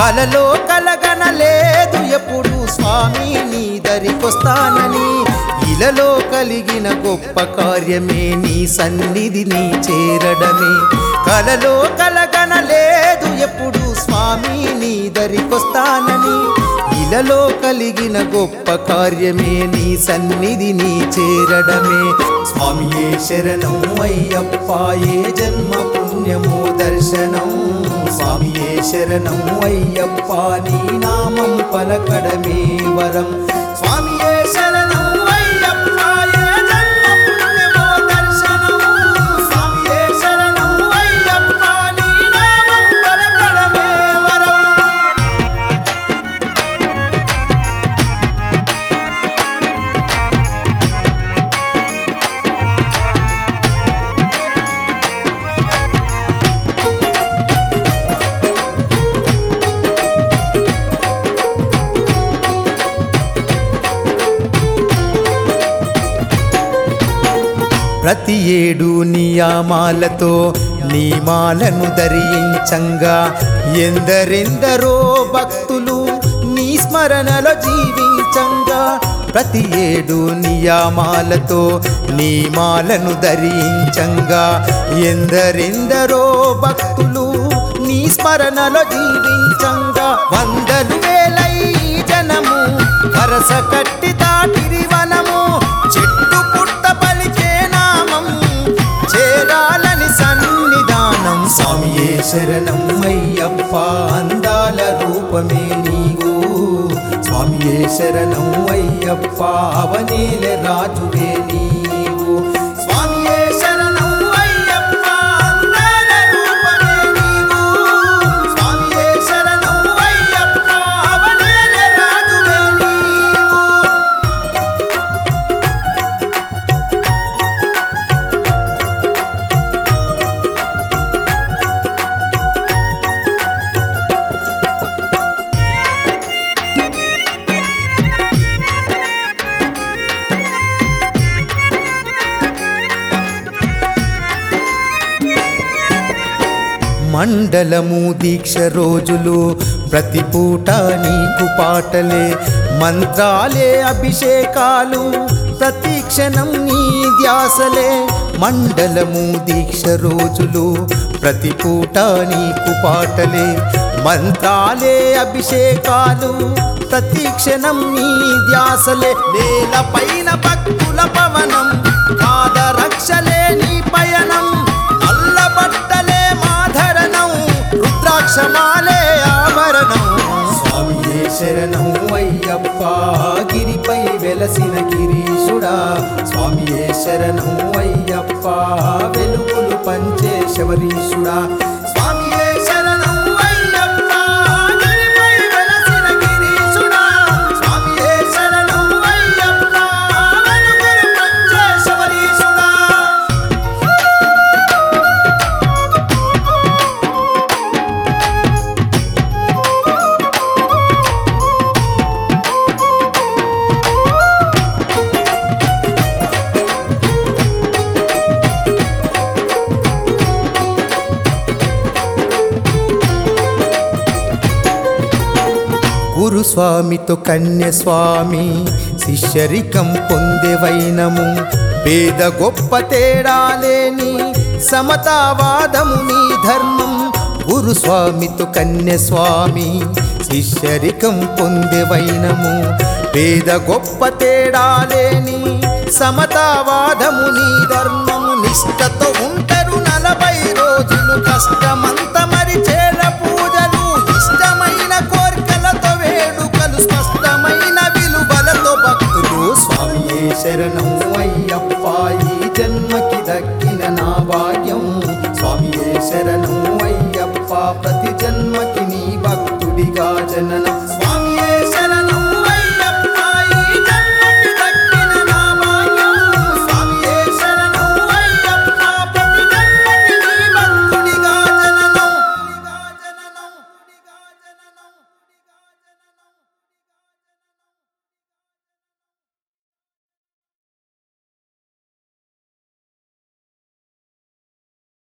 కలలో కలగనలేదు ఎప్పుడు స్వామి నీ దరికొస్తానని ఇలలో కలిగిన గొప్ప కార్యమే నీ సన్నిధిని చేరడమే కలలో కలగనలేదు ఎప్పుడు స్వామి నీ దరికొస్తానని ఇలలో కలిగిన గొప్ప కార్యమే నీ సన్నిధిని చేరడమే స్వామియే శరణం అయ్యప్పాయే జన్మ పుణ్యమో దర్శనం స్వామియే శరణం అయ్యప్ప నీ నామం పలకడమే వరం స్వామియే శరణం అయ్యప్పాయే జన్మ పుణ్యమో దర్శనం స్వామియే శరణం అయ్యప్ప నీ నామం పలకడమే వరం ప్రతి ఏడు నియామాలతో నియమాలను ధరించంగా ఎందరెందరో భక్తులు నీ స్మరణలో జీవించంగా ప్రతి ఏడు నియామాలతో నియమాలను ధరించంగా ఎందరెందరో భక్తులు నీ స్మరణలో జీవించంగా వందలు వేలై జనము వరస కట్టి దాటిరి వనము చెట్టు పుట్ట పలికే నామం చేరాలని సన్నిధానం స్వామియే శరణం అయ్యప్ప అందాల రూపమే నీవు స్వామియే శరణం అయ్యప్ప అవనీల రాజువే నీవు స్వామియే శరణం అయ్యప్ప అందాల రూపమే నీవు స్వామియే శరణం అయ్యప్ప అవనీల రాజువే నీవు మండలము దీక్ష రోజులు ప్రతి పూట నీకు పాటలే మంత్రాలే అభిషేకాలు ప్రతి క్షణం నీ ధ్యాసలే మండలము దీక్ష రోజులు ప్రతి పూట నీకు పాటలే మంత్రాలే అభిషేకాలు ప్రతి క్షణం నీ ధ్యాసలే నేల పైన భక్తుల పవనం పాదరక్షలే నీ పయనం నల్ల బట్టలే మాధరణం రుద్రాక్షమాలే ఆభరణం స్వామియే శరణం అయ్యప్ప గిరిపై వెలసిన గిరీశుడా స్వామియే శరణం అయ్యప్ప వెలుగులు పంచే శబరీశుడా స్వామియే శరణం అయ్యప్ప గిరిపై వెలసిన గిరీశుడా స్వామియే శరణం అయ్యప్ప వెలుగులు పంచే శబరీశుడా గురుస్వామితో కన్యస్వామి శిష్యరికం పొందే వైనము పేద గొప్ప తేడాలేని సమతావాదము నీ ధర్మం గురుస్వామితో కన్యస్వామి శిష్యరికం పొందే వైనము పేద గొప్ప తేడాలేని సమతావాదము నీ ధర్మము నిష్టతో ఉంటారు నలభై రోజులు కష్టమంత మరి చేల పూజలు ఇష్టమైన కోరికలతో వేడుకలు స్పష్టమైన విలువలతో భక్తులు స్వామియే శరణం అయ్యప్ప ఈ జన్మకి దక్కిన నా భాగ్యం స్వామియే శరణం అయ్యప్ప ప్రతి జన్మకి నీ భక్తుడిగా జననం స్వామి